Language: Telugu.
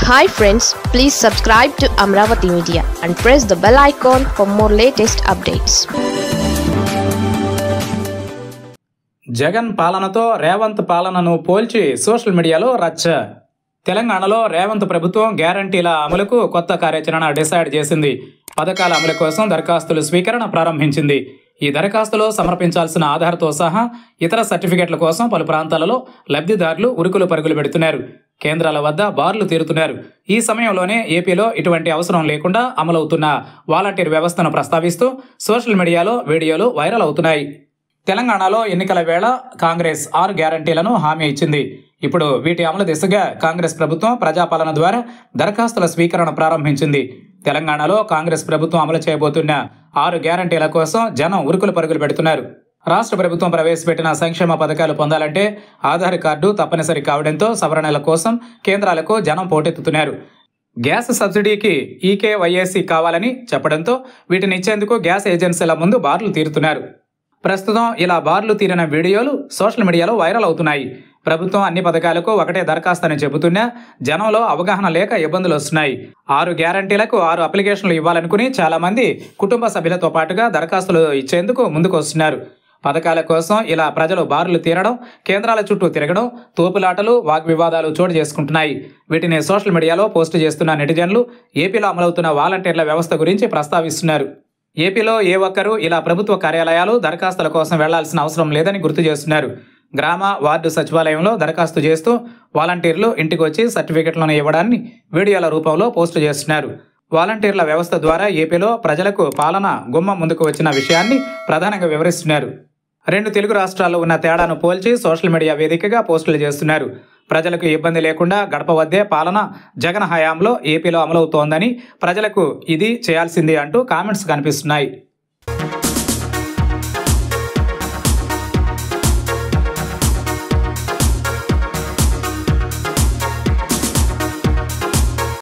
hi friends please subscribe to Amaravati media and press the bell icon for more latest updates Jagan పాలనతో రేవంత్ పాలనను పోల్చి సోషల్ మీడియాలో రచ్చ తెలంగాణలో రేవంత్ ప్రభుత్వం గ్యారంటీల అమలుకు కొత్త కార్యాచరణ డిసైడ్ చేసింది పథకాల అమలు కోసం దరఖాస్తుల స్వీకరణ ప్రారంభించింది ఈ దరఖాస్తులో సమర్పించాల్సిన ఆధార్తో సహా ఇతర సర్టిఫికెట్ల కోసం పలు ప్రాంతాలలో లబ్ధిదారులు ఉరుకులు పరుగులు పెడుతున్నారు కేంద్రాల వద్ద బార్లు తీరుతున్నారు ఈ సమయంలోనే ఏపీలో ఇటువంటి అవసరం లేకుండా అమలవుతున్న వాలంటీర్ వ్యవస్థను ప్రస్తావిస్తూ సోషల్ మీడియాలో వీడియోలు వైరల్ అవుతున్నాయి తెలంగాణలో ఎన్నికల వేళ కాంగ్రెస్ ఆరు గ్యారంటీలను హామీ ఇచ్చింది ఇప్పుడు వీటి అమలు దిశగా కాంగ్రెస్ ప్రభుత్వం ప్రజాపాలన ద్వారా దరఖాస్తుల స్వీకరణ ప్రారంభించింది తెలంగాణలో కాంగ్రెస్ ప్రభుత్వం అమలు చేయబోతున్న ఆరు గ్యారంటీల కోసం జనం ఉరుకులు పరుగులు పెడుతున్నారు రాష్ట్ర ప్రభుత్వం ప్రవేశపెట్టిన సంక్షేమ పథకాలు పొందాలంటే ఆధార్ కార్డు తప్పనిసరి కావడంతో సవరణల కోసం కేంద్రాలకు జనం పోటెత్తుతున్నారు గ్యాస్ సబ్సిడీకి ఈకేవైఏసీ కావాలని చెప్పడంతో వీటిని ఇచ్చేందుకు గ్యాస్ ఏజెన్సీల ముందు బార్లు తీరుతున్నారు ప్రస్తుతం ఇలా బార్లు తీరిన వీడియోలు సోషల్ మీడియాలో వైరల్ అవుతున్నాయి ప్రభుత్వం అన్ని పథకాలకు ఒకటే దరఖాస్తు చెబుతున్నా జనంలో అవగాహన లేక ఇబ్బందులు వస్తున్నాయి ఆరు గ్యారంటీలకు ఆరు అప్లికేషన్లు ఇవ్వాలనుకుని చాలా మంది కుటుంబ సభ్యులతో పాటుగా దరఖాస్తులు ఇచ్చేందుకు ముందుకు వస్తున్నారు పథకాల కోసం ఇలా ప్రజలు బారులు తీరడం కేంద్రాల చుట్టూ తిరగడం తోపులాటలు వాగ్వివాదాలు చోటు చేసుకుంటున్నాయి వీటిని సోషల్ మీడియాలో పోస్టు చేస్తున్న నెటిజన్లు ఏపీలో అమలవుతున్న వాలంటీర్ల వ్యవస్థ గురించి ప్రస్తావిస్తున్నారు ఏపీలో ఏ ఒక్కరూ ఇలా ప్రభుత్వ కార్యాలయాలు దరఖాస్తుల కోసం వెళ్లాల్సిన అవసరం లేదని గుర్తు చేస్తున్నారు గ్రామ వార్డు సచివాలయంలో దరఖాస్తు చేస్తూ వాలంటీర్లు ఇంటికి వచ్చి సర్టిఫికెట్లను ఇవ్వడాన్ని వీడియోల రూపంలో పోస్టు చేస్తున్నారు వాలంటీర్ల వ్యవస్థ ద్వారా ఏపీలో ప్రజలకు పాలన గుమ్మ ముందుకు వచ్చిన విషయాన్ని ప్రధానంగా వివరిస్తున్నారు రెండు తెలుగు రాష్ట్రాల్లో ఉన్న తేడాను పోల్చి సోషల్ మీడియా వేదికగా పోస్టులు చేస్తున్నారు ప్రజలకు ఇబ్బంది లేకుండా గడప వద్దే పాలన జగన్ హయాంలో ఏపీలో అమలవుతోందని ప్రజలకు ఇది చేయాల్సిందే అంటూ కామెంట్స్ కనిపిస్తున్నాయి